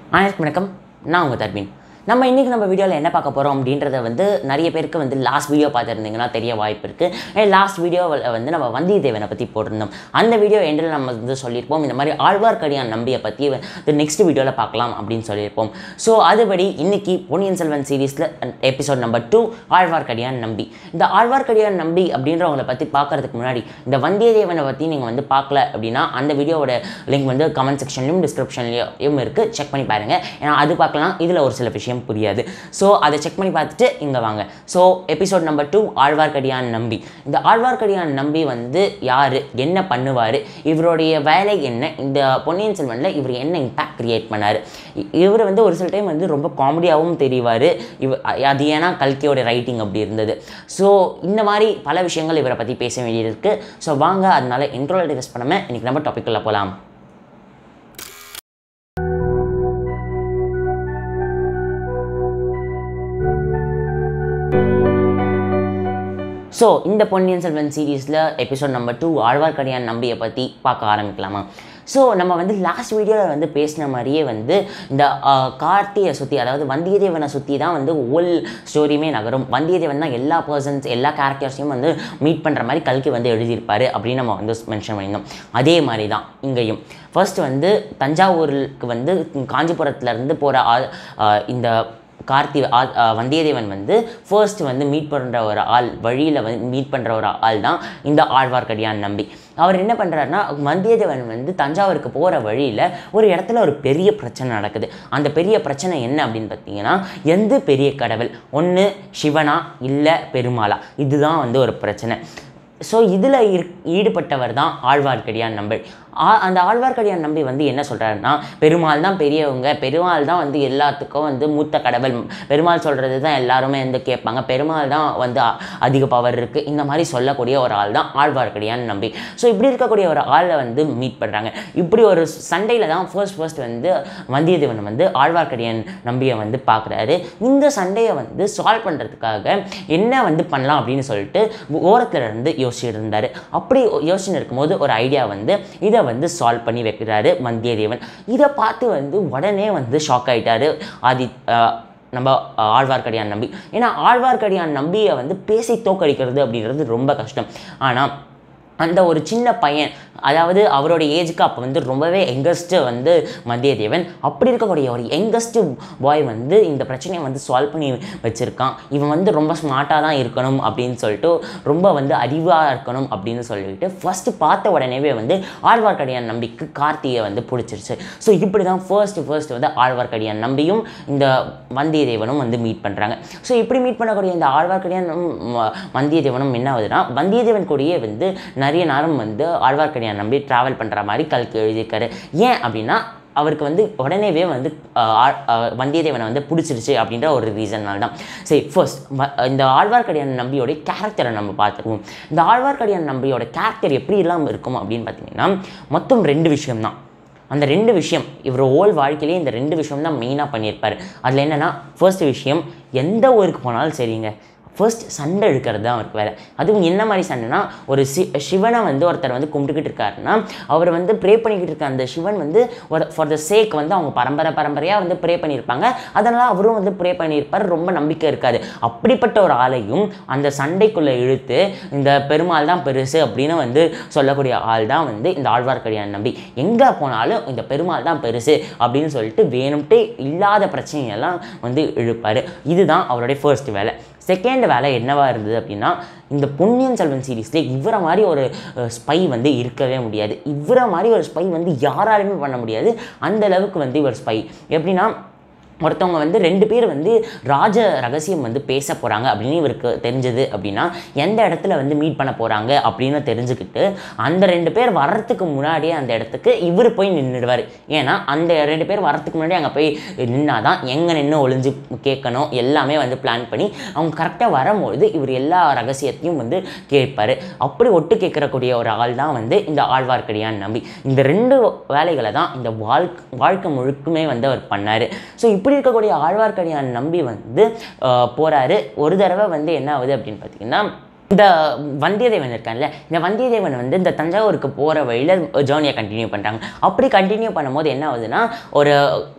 அனைவருக்கும் வணக்கம் நான் உங்கள் தர்பின் நம்ம இன்றைக்கி நம்ம வீடியோவில் என்ன பார்க்க போகிறோம் அப்படின்றத வந்து நிறைய பேருக்கு வந்து லாஸ்ட் வீடியோ பார்த்துருந்தீங்கன்னா தெரிய வாய்ப்பு இருக்குது லாஸ்ட் வீடியோவில் வந்து நம்ம வந்தியத்தேவனை பற்றி போட்டிருந்தோம் அந்த வீடியோ எண்டில் நம்ம வந்து சொல்லியிருப்போம் இந்த மாதிரி ஆழ்வார்க்கடியான் நம்பியை பற்றி வந்து நெக்ஸ்ட் வீடியோவில் பார்க்கலாம் அப்படின்னு சொல்லியிருப்போம் ஸோ அதுபடி இன்னைக்கு பொன்னியின் செல்வன் சீரீஸில் episode number two Azhwarkadiyan Nambi இந்த ஆழ்வார்க்கடியான் நம்பி அப்படின்றவங்கள பற்றி பார்க்கறதுக்கு முன்னாடி இந்த வந்தியத்தேவனை பற்றி நீங்கள் வந்து பார்க்கல அப்படின்னா அந்த வீடியோவோட லிங்க் வந்து கமெண்ட் செக்ஷன்லையும் டிஸ்கிரிப்ஷன்லையும் இருக்குது செக் பண்ணி பாருங்கள் ஏன்னா அது பார்க்கலாம் இதில் ஒரு சில விஷயம் புரியாது ஸோ அதை செக் பண்ணி பார்த்துட்டு இங்கே வாங்க so episode number two Azhwarkadiyan Nambi இந்த ஆழ்வார்க்கடியான் நம்பி வந்து யார் என்ன பண்ணுவார் இவருடைய வேலை என்ன இந்த பொன்னியின் செல்வனில் இவர் என்ன இம்பேக்ட் கிரியேட் பண்ணார் இவர் வந்து ஒரு சில டைம் வந்து ரொம்ப காமெடியாகவும் தெரிவார் இவ அது ஏன்னா கல்கியோட ரைட்டிங் அப்படி இருந்தது ஸோ இந்த மாதிரி பல விஷயங்கள் இவரை பற்றி பேச வேண்டியது இருக்குது ஸோ வாங்க அதனால இன்ட்ரோல டிஸ்கஸ் பண்ணாமல் இன்றைக்கி நம்ம டாப்பிக்குள்ளே போகலாம் ஸோ இந்த பொன்னியின் செல்வன் சீரீஸில் எபிசோட் நம்பர் டூ ஆழ்வார்க்கடியான் நம்பியை பற்றி பார்க்க ஆரம்பிக்கலாமா ஸோ நம்ம வந்து லாஸ்ட் வீடியோவில் வந்து பேசின மாதிரியே வந்து இந்த கார்த்தியை சுற்றி அதாவது வந்தியத்தேவனை சுற்றி தான் வந்து ஹோல் ஸ்டோரியுமே நகரும் வந்தியத்தேவன் தான் எல்லா பர்சன்ஸ் எல்லா கேரக்டர்ஸையும் வந்து மீட் பண்ணுற மாதிரி கல்கி வந்து எழுதியிருப்பார் அப்படின்னு நம்ம வந்து மென்ஷன் பண்ணியிருந்தோம் அதே மாதிரி தான் இங்கேயும் ஃபர்ஸ்ட் வந்து தஞ்சாவூருக்கு வந்து காஞ்சிபுரத்துலேருந்து போகிற ஆள் ஆஹ் இந்த கார்த்தி ஆ- ஆ, வந்தியத்தேவன் வந்து ஃபர்ஸ்ட் வந்து மீட் பண்ணுற ஒரு ஆள் வழியில் வந்து மீட் பண்ணுற ஒரு ஆள் தான் இந்த ஆழ்வார்க்கடியான் நம்பி அவர் என்ன பண்ணுறாருன்னா வந்தியத்தேவன் வந்து தஞ்சாவூருக்கு போகிற வழியில் ஒரு இடத்துல ஒரு பெரிய பிரச்சனை நடக்குது அந்த பெரிய பிரச்சனை என்ன அப்படின்னு பார்த்தீங்கன்னா எந்த பெரிய கடவுள் ஒன்று சிவனா இல்லை பெருமாளா இதுதான் வந்து ஒரு பிரச்சனை ஸோ இதில் ஈடுபட்டவர் தான் ஆழ்வார்க்கடியான் நம்பி ஆ அந்த ஆழ்வார்க்கடியான் நம்பி வந்து என்ன சொல்கிறாருன்னா பெருமாள் தான் பெரியவங்க பெருமாள் தான் வந்து எல்லாத்துக்கும் வந்து மூத்த கடவுள் பெருமாள் சொல்கிறது தான் எல்லாருமே வந்து கேட்பாங்க பெருமாள் தான் வந்து அ- அதிக பவர் இருக்குது இந்த மாதிரி சொல்லக்கூடிய ஒரு ஆள் தான் ஆழ்வார்க்கடியான் நம்பி ஸோ இப்படி இருக்கக்கூடிய ஒரு ஆளை வந்து மீட் பண்ணுறாங்க இப்படி ஒரு சண்டையில் தான் ஃபர்ஸ்ட் ஃபர்ஸ்ட் வந்து வந்தியத்தேவன் வந்து ஆழ்வார்க்கடியான் நம்பியை வந்து பார்க்குறாரு இந்த சண்டையை வந்து சால்வ் பண்ணுறதுக்காக என்ன வந்து பண்ணலாம் அப்படின்னு சொல்லிட்டு ஓரத்துல இருந்து யோசிச்சுட்டு இருந்தார் அப்படி யோசனை இருக்கும்போது ஒரு ஐடியா வந்து இதை வந்து சால்வ் பண்ணி வைக்கிறாரு வந்தியத்தேவன் இதை பார்த்து வந்து உடனே வந்து ஷாக் ஆயிட்டாரு ஆதி ஆஹ், நம்ம ஆஹ், ஆழ்வார்க்கடியான் நம்பி ஏன்னா ஆழ்வார்க்கடியான் நம்பியை வந்து பேசி தோக்கடிக்கிறது அப்படின்றது ரொம்ப கஷ்டம் ஆனால் அந்த ஒரு சின்ன பையன் அதாவது அவரோட ஏஜுக்கு அப்போ வந்து ரொம்பவே யங்கஸ்ட்டு வந்து வந்தியத்தேவன் அப்படி இருக்கக்கூடிய ஒரு யங்கஸ்ட்டு பாய் வந்து இந்த பிரச்சனையை வந்து சால்வ் பண்ணி வச்சுருக்கான் இவன் வந்து ரொம்ப ஸ்மார்ட்டாக தான் இருக்கணும் அப்படின்னு சொல்லிட்டு ரொம்ப வந்து அறிவாக இருக்கணும் அப்படின்னு சொல்லிட்டு ஃபஸ்ட்டு பார்த்த உடனேவே வந்து ஆழ்வார்க்கடியான் நம்பிக்கு கார்த்தியை வந்து பிடிச்சிருச்சு ஸோ இப்படி தான் ஃபர்ஸ்ட் ஃபர்ஸ்ட் வந்து ஆழ்வார்க்கடியான் நம்பியும் இந்த வந்தியத்தேவனும் வந்து மீட் பண்ணுறாங்க ஸோ இப்படி மீட் பண்ணக்கூடிய இந்த ஆழ்வார்க்கடியானும் ம- வந்தியத்தேவனும் என்ன ஆகுதுன்னா வந்தியத்தேவன் கூடயே வந்து நிறைய நேரம் வந்து ஆழ்வார்க்கடியான் நம்பி ட்ராவல் பண்ணுற மாதிரி கல்கி எழுதியிருக்காரு ஏன் அப்படின்னா அவருக்கு வந்து உடனேவே வந்து ஆஹ், ஆ- ஆஹ், வந்தியத்தேவனை வந்து பிடிச்சிருச்சு அப்படின்ற ஒரு ரீசன்னால தான் சரி ஃபர்ஸ்ட் இந்த ஆழ்வார்க்கடியான் நம்பியோட கேரக்டரை நம்ம பார்த்துக்குவோம் இந்த ஆழ்வார்க்கடியான் நம்பியோட கேரக்டர் எப்படி இல்லாமல் இருக்கும் அப்படின்னு பார்த்தீங்கன்னா மொத்தம் ரெண்டு விஷயம் தான் அந்த ரெண்டு விஷயம் இவர் ஓல் வாழ்க்கையிலேயே இந்த ரெண்டு விஷயம் தான் மெயினாக பண்ணியிருப்பார் அதில் என்னென்னா ஃபர்ஸ்ட் விஷயம் எந்த ஊருக்கு போனாலும் சரிங்க ஃபர்ஸ்ட் சண்டை இழுக்கிறது தான் அவருக்கு வேலை அதுவும் என்ன மாதிரி சண்டைனா ஒரு சி சிவனை வந்து ஒருத்தர் வந்து கும்பிட்டுக்கிட்டு இருக்காருன்னா அவர் வந்து ப்ரே பண்ணிக்கிட்டு இருக்க அந்த சிவன் வந்து ஒரு ஃபார் த சேக் வந்து அவங்க பரம்பரை பரம்பரையாக வந்து ப்ரே பண்ணியிருப்பாங்க அதனால் அவரும் வந்து ப்ரே பண்ணியிருப்பார் ரொம்ப நம்பிக்கை இருக்காது அப்படிப்பட்ட ஒரு ஆளையும் அந்த சண்டைக்குள்ளே இழுத்து இந்த பெருமாள் தான் பெருசு அப்படின்னு வந்து சொல்லக்கூடிய ஆள் தான் வந்து இந்த ஆழ்வார்க்கடியான் நம்பி எங்கே போனாலும் இந்த பெருமாள் தான் பெருசு அப்படின்னு சொல்லிட்டு வேணும்ட்டே இல்லாத பிரச்சனையெல்லாம் வந்து இழுப்பார் இதுதான் அவருடைய ஃபர்ஸ்ட் வேலை செகண்ட் வேலை என்னவா இருந்தது அப்படின்னா இந்த பொன்னியின் செல்வன் சீரீஸில் இவரை மாதிரி ஒரு ஸ்பை வந்து இருக்கவே முடியாது இவரை மாதிரி ஒரு ஸ்பை வந்து யாராலுமே பண்ண முடியாது அந்த அளவுக்கு வந்து இவர் ஸ்பை எப்படின்னா ஒருத்தவங்க வந்து ரெண்டு பேர் வந்து ராஜ ரகசியம் வந்து பேச போகிறாங்க அப்படின்னு இவருக்கு தெரிஞ்சது அப்படின்னா எந்த இடத்துல வந்து மீட் பண்ண போகிறாங்க அப்படின்னு தெரிஞ்சுக்கிட்டு அந்த ரெண்டு பேர் வர்றதுக்கு முன்னாடியே அந்த இடத்துக்கு இவர் போய் நின்றுடுவார் ஏன்னா அந்த ரெண்டு பேர் வர்றதுக்கு முன்னாடி அங்கே போய் நின்னாதான் எங்கே நின்று ஒளிஞ்சு கேட்கணும் எல்லாமே வந்து பிளான் பண்ணி அவங்க கரெக்டாக வரும்பொழுது இவர் எல்லா ரகசியத்தையும் வந்து கேட்பார் அப்படி ஒட்டு கேட்கறக்கூடிய ஒரு ஆள் தான் வந்து இந்த ஆழ்வார்க்கடியான் நம்பி இந்த ரெண்டு வேலைகளை தான் இந்த வாழ்க்கை வாழ்க்கை முழுக்குமே வந்து அவர் பண்ணார் ஸோ இப்படி இருக்கக்கூடிய ஆழ்வார்க்கடியான் நம்பி வந்து ஆஹ், போறாரு ஒரு தடவை வந்து என்ன ஆகுது அப்படின்னு பார்த்தீங்கன்னா இந்த வந்தியத்தேவன் இருக்கான்ல இந்த வந்தியத்தேவன் வந்து இந்த தஞ்சாவூருக்கு போகிற வழியில் ஜேர்னியை கண்டினியூ பண்ணுறாங்க அப்படி கண்டினியூ பண்ணும்போது என்ன ஆகுதுன்னா ஒரு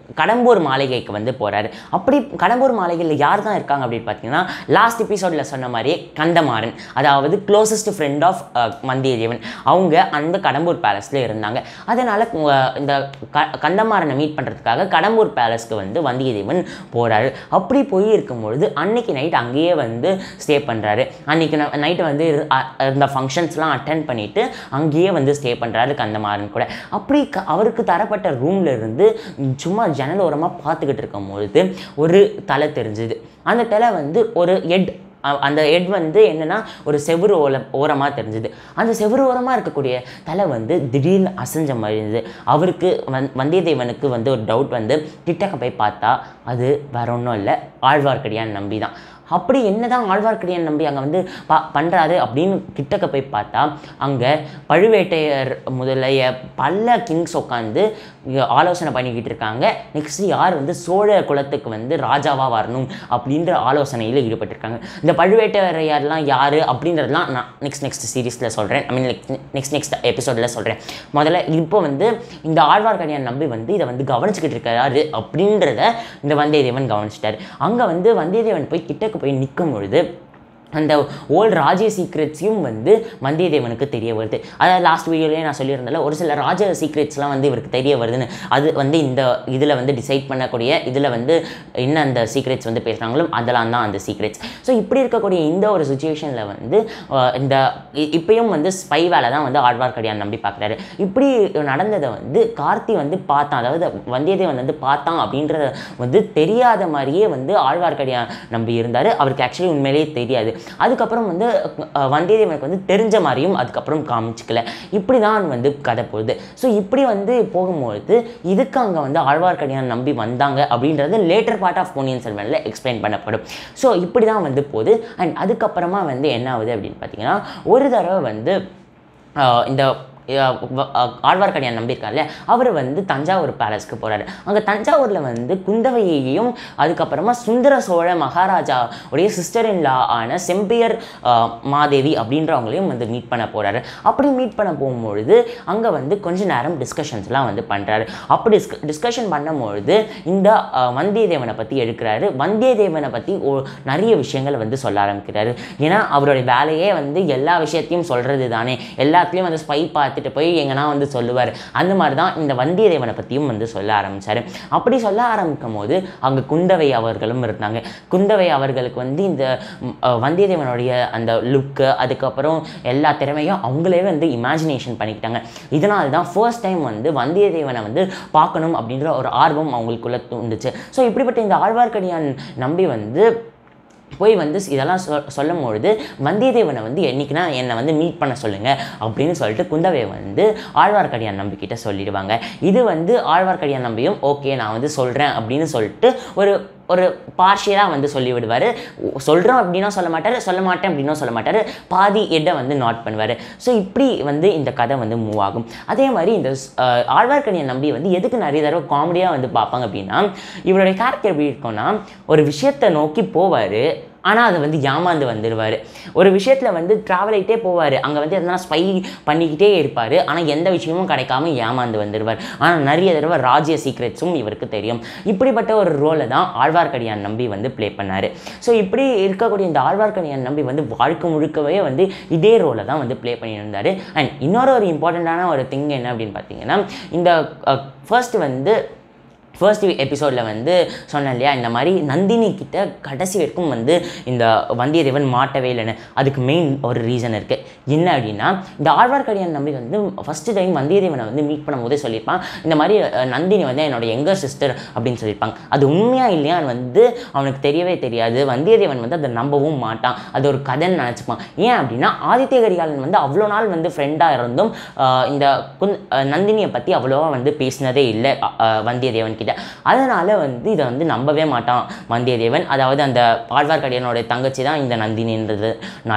கடம்பூர் மாளிகைக்கு வந்து போகிறாரு அப்படி கடம்பூர் மாளிகையில் யார் தான் இருக்காங்க அப்படின்னு பார்த்தீங்கன்னா லாஸ்ட் எபிசோடில் சொன்ன மாதிரியே கந்தமாறன் அதாவது க்ளோசஸ்ட் ஃப்ரெண்ட் ஆஃப் வந்தியத்தேவன் அவங்க அந்த கடம்பூர் பேலஸில் இருந்தாங்க அதனால் இந்த க கந்தமாறனை மீட் பண்ணுறதுக்காக கடம்பூர் பேலஸ்க்கு வந்து வந்தியத்தேவன் போகிறாரு அப்படி போய் இருக்கும்பொழுது அன்னைக்கு நைட் அங்கேயே வந்து ஸ்டே பண்ணுறாரு அன்னைக்கு நைட்டு வந்து இரு- அ- இந்த ஃபங்க்ஷன்ஸ்லாம் அட்டன் பண்ணிவிட்டு அங்கேயே வந்து ஸ்டே பண்ணுறாரு கந்தமாறன் கூட அப்படி க அவருக்கு தரப்பட்ட ரூம்ல இருந்து ம், சும்மா ஜன்னல் ஓரமாக பார்த்துக்கிட்டு இருக்கும் பொழுது ஒரு தலை தெரிஞ்சுது அந்த தலை வந்து ஒரு எட் அந்த எட் வந்து என்னன்னா ஒரு செவுரு ஓல ஓரமாக தெரிஞ்சுது அந்த செவுரு ஓரமாக இருக்கக்கூடிய தலை வந்து திடீர்னு அசைஞ்ச மாதிரி இருந்தது அவருக்கு வந் வந்தியத்தேவனுக்கு வந்து ஒரு டவுட் வந்து கிட்டக்க போய் பார்த்தா அது வேற ஒன்றும் இல்லை ஆழ்வார்க்கடியான் நம்பி தான் அப்படி என்னதான் ஆழ்வார்க்கடியான் நம்பி அங்கே வந்து பா பண்ணுறாரு அப்படின்னு கிட்டக்க போய் பார்த்தா அங்கே பழுவேட்டையர் முதலைய பல கிங்ஸ் உட்காந்து ஆலோசனை பண்ணிக்கிட்டு இருக்காங்க நெக்ஸ்ட் யார் வந்து சோழ குலத்துக்கு வந்து ராஜாவாக வரணும் அப்படின்ற ஆலோசனையில் ஈடுபட்டிருக்காங்க இந்த பழுவேட்டையரையர்லாம் யார் அப்படின்றதெல்லாம் நான் நெக்ஸ்ட் நெக்ஸ்ட் சீரீஸில் சொல்கிறேன் ஐ மீன் நெக்ஸ்ட் நெக்ஸ்ட் எபிசோடில் சொல்கிறேன் முதல்ல இப்போ வந்து இந்த ஆழ்வார்க்கடியான் நம்பி வந்து இதை வந்து கவனிச்சுக்கிட்டு இருக்காரு அப்படின்றத இந்த வந்தியத்தேவன் கவனிச்சிட்டாரு அங்கே வந்து வந்தியத்தேவன் போய் கிட்டக்கு போய் நிற்கும் பொழுது அந்த ஓல்டு ராஜ்ய சீக்ரெட்ஸையும் வந்து வந்தியத்தேவனுக்கு தெரிய வருது அதாவது லாஸ்ட் வீடியோலேயே நான் சொல்லியிருந்தேன்ல ஒரு சில ராஜ சீக்ரெட்ஸ்லாம் வந்து இவருக்கு தெரிய வருதுன்னு அது வந்து இந்த இதில் வந்து டிசைட் பண்ணக்கூடிய இதில் வந்து என்ன அந்த சீக்ரெட்ஸ் வந்து பேசுகிறாங்களோ அதெல்லாம் தான் அந்த சீக்ரெட்ஸ் ஸோ இப்படி இருக்கக்கூடிய இந்த ஒரு சுச்சுவேஷனில் வந்து அஹ், இந்த இ- இப்பயும் வந்து ஸ்பை வேலை தான் வந்து ஆழ்வார்க்கடியான் நம்பி பார்க்குறாரு இப்படி நடந்ததை வந்து கார்த்தி வந்து பார்த்தான் அதாவது வந்தியத்தேவன் வந்து பார்த்தான் அப்படின்றத வந்து தெரியாத மாதிரியே வந்து ஆழ்வார்க்கடியான் நம்பி இருந்தார் அவருக்கு ஆக்சுவலி உண்மையிலேயே தெரியாது அதுக்கப்புறம் வந்து அஹ், வந்தியத்தேவனுக்கு வந்து தெரிஞ்ச மாதிரியும் அதுக்கப்புறம் காமிச்சிக்கல இப்படி தான் வந்து கதை போகுது ஸோ இப்படி வந்து போகும்பொழுது இதுக்கு அங்கே வந்து ஆழ்வார்க்கடியான் நம்பி வந்தாங்க அப்படின்றது லேட்டர் பார்ட் ஆஃப் பொன்னியின் செல்வனில் எக்ஸ்பிளைன் பண்ணப்படும் ஸோ இப்படி தான் வந்து போகுது அண்ட் அதுக்கப்புறமா வந்து என்ன ஆகுது அப்படின்னு பார்த்தீங்கன்னா ஒரு தடவை வந்து ஆஹ் இந்த அஹ் வ- அஹ் ஆழ்வார்க்கடியான் நம்பியிருக்கார்ல அவர் வந்து தஞ்சாவூர் பேலஸ்க்கு போகிறாரு அங்கே தஞ்சாவூரில் வந்து குந்தவையையும் அதுக்கப்புறமா சுந்தர சோழ மகாராஜா உடைய சிஸ்டர் இன் லா ஆன செம்பியர் அஹ், மாதேவி அப்படின்றவங்களையும் வந்து மீட் பண்ண போகிறாரு அப்படி மீட் பண்ண போகும்பொழுது அங்கே வந்து கொஞ்ச நேரம் டிஸ்கஷன்ஸ்லாம் வந்து பண்ணுறாரு அப்படி டிஸ்க டிஸ்கஷன் பண்ணும்பொழுது இந்த அஹ், வந்தியத்தேவனை பற்றி எடுக்கிறாரு வந்தியத்தேவனை பற்றி நிறைய விஷயங்கள் வந்து சொல்ல ஆரம்பிக்கிறாரு ஏன்னா அவருடைய வேலையே வந்து எல்லா விஷயத்தையும் சொல்கிறது தானே எல்லாத்துலேயும் வந்து ஸ்பை பார்த்துட்டு போய் எங்கன்னா வந்து சொல்லுவார் அந்த மாதிரி தான் இந்த வந்தியத்தேவனை பற்றியும் வந்து சொல்ல ஆரம்பிச்சார் அப்படி சொல்ல ஆரம்பிக்கும் போது அங்கே குந்தவை அவர்களும் இருந்தாங்க குந்தவை அவர்களுக்கு வந்து இந்த ம், அஹ், வந்தியத்தேவனுடைய அந்த லுக்கு அதுக்கப்புறம் எல்லா திறமையும் அவங்களே வந்து இமேஜினேஷன் பண்ணிக்கிட்டாங்க இதனால தான் ஃபர்ஸ்ட் டைம் வந்து வந்தியத்தேவனை வந்து பார்க்கணும் அப்படின்ற ஒரு ஆர்வம் அவங்களுக்குள்ள தூண்டுச்சு ஸோ இப்படிப்பட்ட இந்த ஆழ்வார்க்கடியான் நம்பி வந்து போய் வந்து இதெல்லாம் சொ சொல்லும் பொழுது வந்தியத்தேவனை வந்து என்னைக்குன்னா என்னை வந்து மீட் பண்ண சொல்லுங்கள் அப்படின்னு சொல்லிட்டு குந்தவை வந்து ஆழ்வார்க்கடியான் நம்பிக்கிட்ட சொல்லிடுவாங்க இது வந்து ஆழ்வார்க்கடியான் நம்பியும் ஓகே நான் வந்து சொல்கிறேன் அப்படின்னு சொல்லிட்டு ஒரு ஒரு பார்ஷியலாக வந்து சொல்லி விடுவார் சொல்கிறோம் அப்படின்னா சொல்ல மாட்டார் சொல்ல மாட்டேன் அப்படின்னும் சொல்ல மாட்டார் பாதி எட்டை வந்து நாட் பண்ணுவார் ஸோ இப்படி வந்து இந்த கதை வந்து மூவ் ஆகும் அதே மாதிரி இந்த ஸ்- அஹ், ஆழ்வார்க்கடியான் நம்பி வந்து எதுக்கு நிறைய தடவை காமெடியாக வந்து பார்ப்பாங்க அப்படின்னா இவருடைய கேரக்டர் எப்படி இருக்கும்னா ஒரு விஷயத்தை நோக்கி போவார் ஆனால் அதை வந்து ஏமாந்து வந்துடுவார் ஒரு விஷயத்தில் வந்து ட்ராவல் ஆகிட்டே போவார் அங்கே வந்து எதனா ஸ்பை பண்ணிக்கிட்டே இருப்பார் ஆனால் எந்த விஷயமும் கிடைக்காம ஏமாந்து வந்துடுவார் ஆனால் நிறைய தடவை ராஜ்ய சீக்ரெட்ஸும் இவருக்கு தெரியும் இப்படிப்பட்ட ஒரு ரோலை தான் ஆழ்வார்க்கடியான் நம்பி வந்து ப்ளே பண்ணார் ஸோ இப்படி இருக்கக்கூடிய இந்த ஆழ்வார்க்கடியான் நம்பி வந்து வாழ்க்கை முழுக்கவே வந்து இதே ரோலை தான் வந்து ப்ளே பண்ணியிருந்தார் அண்ட் இன்னொரு ஒரு இம்பார்ட்டண்ட்டான ஒரு திங் என்ன அப்படின்னு பார்த்தீங்கன்னா இந்த ஃபர்ஸ்ட் வந்து ஃபர்ஸ்ட் எபிசோடில் வந்து சொன்னேன் இல்லையா இந்த மாதிரி நந்தினி கிட்ட கடைசி வரைக்கும் வந்து இந்த வந்தியத்தேவன் மாட்டவே இல்லைன்னு அதுக்கு மெயின் ஒரு ரீசன் இருக்குது என்ன அப்படின்னா இந்த ஆழ்வார்க்கடியான் நம்பி வந்து ஃபஸ்ட்டு டைம் வந்தியத்தேவனை வந்து மீட் பண்ணும்போதே சொல்லியிருப்பான் இந்த மாதிரி அஹ், நந்தினி வந்து என்னோட எங்கர் சிஸ்டர் அப்படின்னு சொல்லியிருப்பாங்க அது உண்மையாக இல்லையான்னு வந்து அவனுக்கு தெரியவே தெரியாது வந்தியத்தேவன் வந்து அதை நம்பவும் மாட்டான் அது ஒரு கதைன்னு நினச்சிப்பான் ஏன் அப்படின்னா ஆதித்ய கரிகாலன் வந்து அவ்வளோ நாள் வந்து ஃப்ரெண்டாக இருந்தும் ஆஹ், இந்த குந் ஆஹ், நந்தினியை பற்றி அவ்வளோவா வந்து பேசினதே இல்லை ஆஹ், வந்தியத்தேவன் கிட்ட அதனால் வந்து இதை வந்து நம்பவே மாட்டான் வந்தியத்தேவன் அதாவது அந்த ஆழ்வார்க்கடியானோட தங்கச்சி தான் இந்த நந்தினின்றதுனால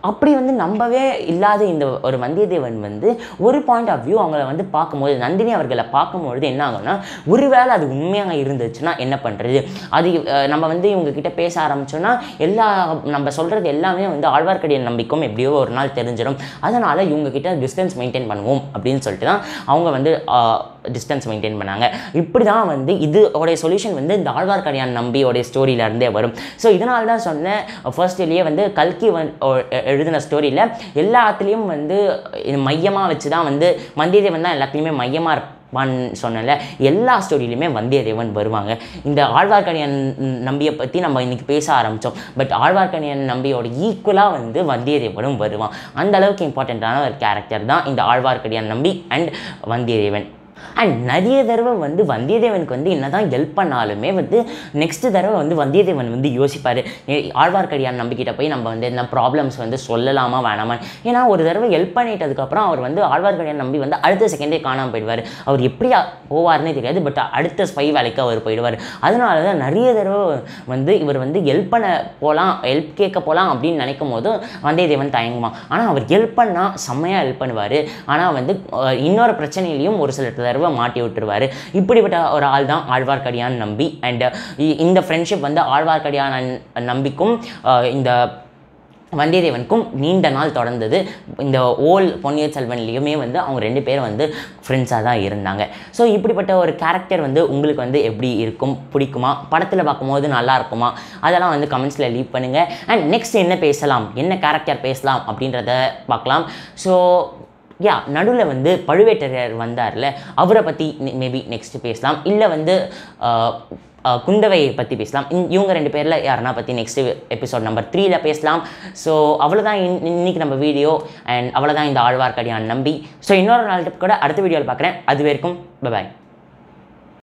அப்படி வந்து நம்பவே இல்லாத இந்த ஒரு வந்தியத்தேவன் வந்து ஒரு பாயிண்ட் ஆஃப் வியூ அவங்கள வந்து பார்க்கும்போது நந்தினி அவர்களை பார்க்கும்பொழுது என்ன ஆகும்னா ஒருவேளை அது உண்மையாக இருந்துச்சுன்னா என்ன பண்ணுறது அது அஹ், நம்ம வந்து இவங்க கிட்ட பேச ஆரம்பிச்சோன்னா எல்லா நம்ம சொல்கிறது எல்லாமே வந்து ஆழ்வார்க்கடியான் நம்பிக்கும் எப்படியோ ஒரு நாள் தெரிஞ்சிடும் அதனால் இவங்க கிட்ட டிஸ்டன்ஸ் மெயின்டைன் பண்ணுவோம் அப்படின்னு சொல்லிட்டு தான் அவங்க வந்து டிஸ்டன்ஸ் மெயின்டைன் பண்ணாங்க இப்படி தான் வந்து இதோடைய சொல்யூஷன் வந்து இந்த ஆழ்வார்க்கடியான் நம்பியோடைய ஸ்டோரியில இருந்தே வரும் ஸோ இதனால தான் சொன்னேன் ஃபர்ஸ்ட்லேயே வந்து கல்கி வந் ஒ- எ- எழுதின ஸ்டோரியில் எல்லாத்துலேயும் வந்து மையமாக வச்சு தான் வந்து வந்தியத்தேவன் தான் எல்லாத்துலேயுமே மையமாக இருப்பான்னு சொன்னல எல்லா ஸ்டோரியிலுமே வந்தியத்தேவன் வருவாங்க இந்த ஆழ்வார்க்கடியான் நம்பியை பற்றி நம்ம இன்னைக்கு பேச ஆரம்பித்தோம் பட் ஆழ்வார்க்கடியான் நம்பியோட ஈக்குவலாக வந்து வந்தியத்தேவனும் வருவான் அந்த அளவுக்கு இம்பார்ட்டண்ட்டான ஒரு கேரக்டர் தான் இந்த ஆழ்வார்க்கடியான் நம்பி அண்ட் வந்தியத்தேவன் அண்ட் நிறைய தடவை வந்து வந்தியத்தேவனுக்கு வந்து என்னதான் ஹெல்ப் பண்ணாலுமே வந்து நெக்ஸ்ட் தடவை வந்து வந்தியத்தேவன் வந்து யோசிப்பார் ஆழ்வார்க்கடியான் நம்பிக்கிட்ட போய் நம்ம வந்து என்ன ப்ராப்ளம்ஸ் வந்து சொல்லலாமா வேணாமா ஏன்னா ஒரு தடவை ஹெல்ப் பண்ணிட்டதுக்கப்புறம் அவர் வந்து ஆழ்வார்க்கடியான் நம்பி வந்து அடுத்த செகண்டே காணாமல் போயிடுவார் அவர் எப்படி அ- போவார்னே தெரியாது பட் அடுத்த ஸ்பை வேலைக்கு அவர் போயிடுவார் அதனால தான் நிறைய தடவை வந்து இவர் வந்து ஹெல்ப் பண்ண போகலாம் ஹெல்ப் கேட்க போகலாம் அப்படின்னு நினைக்கும் போது வந்தியத்தேவன் தயங்குவான் ஆனால் அவர் ஹெல்ப் பண்ணால் செம்மையாக ஹெல்ப் பண்ணுவார் ஆனால் வந்து அஹ், இன்னொரு பிரச்சனையிலையும் ஒரு சில தடவை மாட்டி விட்டுருவார் இப்படிப்பட்ட ஒரு ஆள் தான் ஆழ்வார்க்கடியான் நம்பி அண்ட் இந்த ஃப்ரெண்ட்ஷிப் வந்து ஆழ்வார்க்கடியான் நன்- நம்பிக்கும் அஹ், இந்த வந்தியத்தேவனுக்கும் நீண்ட நாள் தொடர்ந்தது இந்த ஓல் பொன்னியின் செல்வன்லேயுமே வந்து அவங்க ரெண்டு பேரும் வந்து ஃப்ரெண்ட்ஸாக தான் இருந்தாங்க ஸோ இப்படிப்பட்ட ஒரு கேரக்டர் வந்து உங்களுக்கு வந்து எப்படி இருக்கும் பிடிக்குமா படத்தில் பார்க்கும்போது நல்லா இருக்குமா அதெல்லாம் வந்து கமெண்ட்ஸில் லீவ் பண்ணுங்கள் அண்ட் நெக்ஸ்ட் என்ன பேசலாம் என்ன கேரக்டர் பேசலாம் அப்படின்றத பார்க்கலாம் ஸோ யா நடுவில் வந்து பழுவேட்டரையர் வந்தார்ல அவரை பற்றி மேபி நெக்ஸ்ட் பேசலாம் இல்லை வந்து ஆஹ், ஆஹ், குந்தவையை பற்றி பேசலாம் இந்- இவங்க ரெண்டு பேரில் யாருன்னா பற்றி நெக்ஸ்ட் எபிசோட் நம்பர் த்ரீல பேசலாம் ஸோ அவ்வளோதான் இன் இன்னைக்கு நம்ம வீடியோ அண்ட் அவ்வளோதான் இந்த ஆழ்வார்க்கடியான் நம்பி ஸோ இன்னொரு நாள் கூட அடுத்த வீடியோவில் பார்க்குறேன் அது வரைக்கும் பாய்